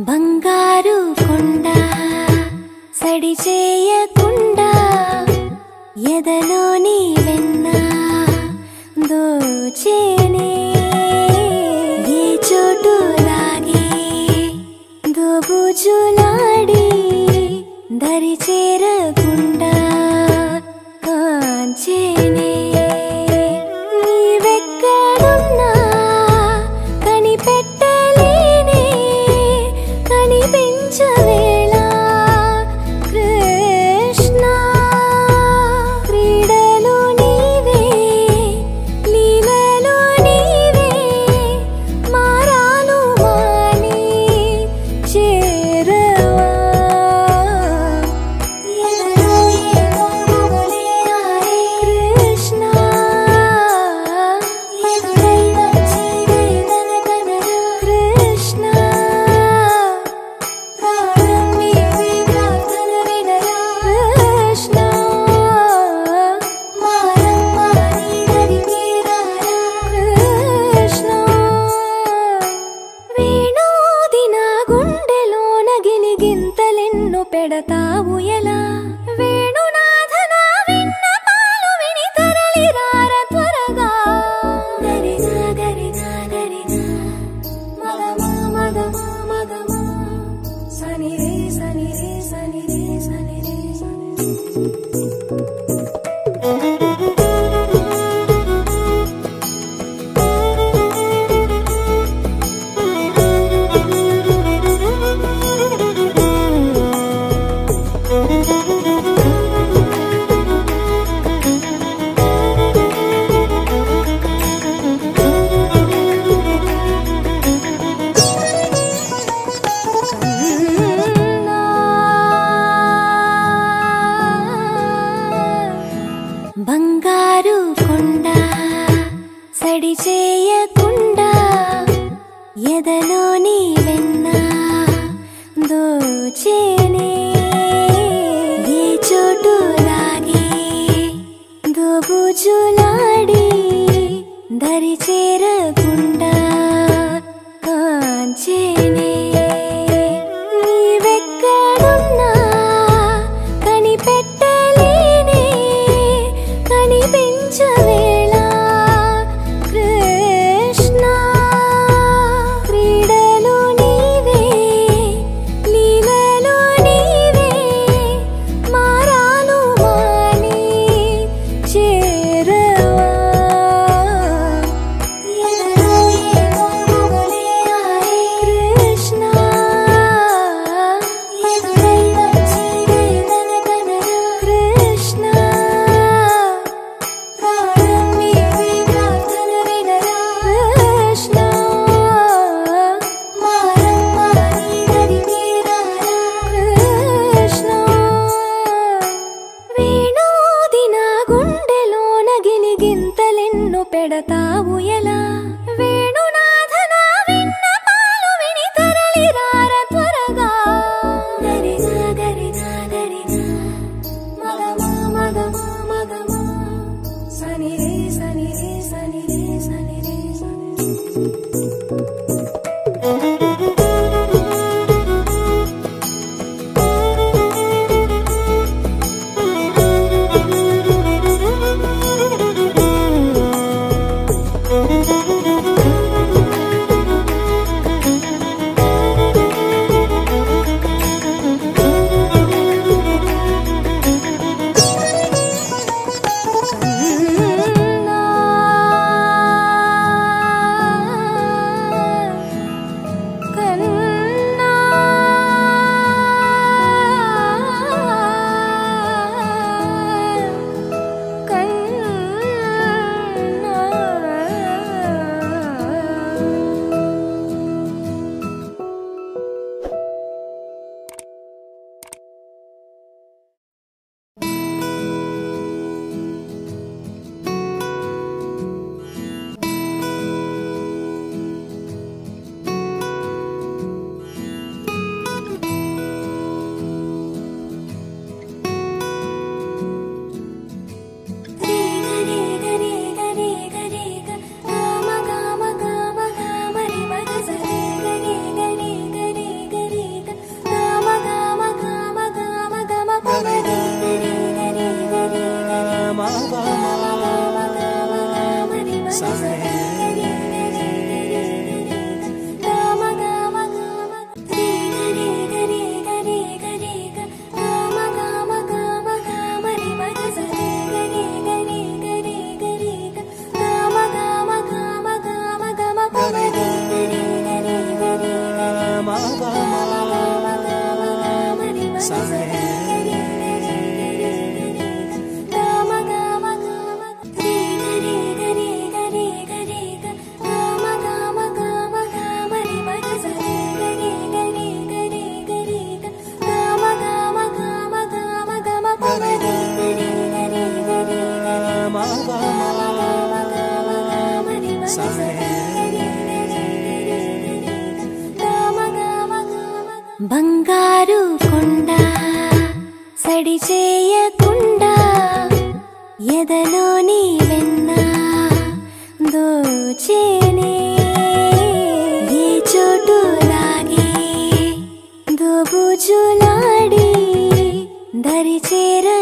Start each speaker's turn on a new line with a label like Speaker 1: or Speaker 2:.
Speaker 1: బంగారు కొండ సడి చేయకుండా ఎదలోని వెన్న దోచేనే ఏ చోటు లాగే దోబుజులాడి దరి చేరకుండా కాంచేనే నీవెక్కడున్నా కనిపెట్టలేనే కనిపించవేళ కృష్ణ క్రీడలు నీవే లీలలు నీవే మారాను మాని చేరవా ఎదలో ఏదో మొగలే ఆడే కృష్ణ ఎదురై వచ్చి వేదనకనరా కృష్ణ ప్రాణం నీవే ప్రార్థన వినరా కృష్ణ మారం మారి దరి తీరారా కృష్ణ వేణోది నా గుండెలోన గిలిగింతలెన్ను పెడతావు ఎలా వేణునాథ నా విన్నపాలు విని తరలిరార త్వరగా గరిగా గరిగా గరిగా మగమా మగమా మగమా సని రే సని రే సని రే సని రే సని రే బంగారు కొండ సడి చేయకుండా ఎదలోని వెన్న దోచేనే ఏ చోటు లాగే దోబుజులాడి దరి చేరకుండా కాంచేనే నీవెక్కడున్నా కనిపెట్టలేనే కనిపించవేళ కృష్ణ క్రీడలు నీవే లీలలు నీవే మారాను మాని చేరవా ఎదలో ఏదో మొగలే ఆడే కృష్ణ ఎదురై వచ్చి వేదనకనరా కృష్ణ ప్రాణం నీవే ప్రార్థన వినరా కృష్ణ మారం మారి దరి తీరారా కృష్ణ వేణోది నా గుండెలోన గిలిగింతలెన్ను పెడతావు ఎలా వేణునాథ నా విన్నపాలు విని తరలిరార త్వరగా గరిగా గరిగా గరిగా మగమా మగమా మగమా సని రే సని రే సని రే సని రే సని రే
Speaker 2: Thank you.
Speaker 1: ఎదలోని వెన్న దోచేనే ఏ చోటు లాగే దోబుజులాడి దరి చేర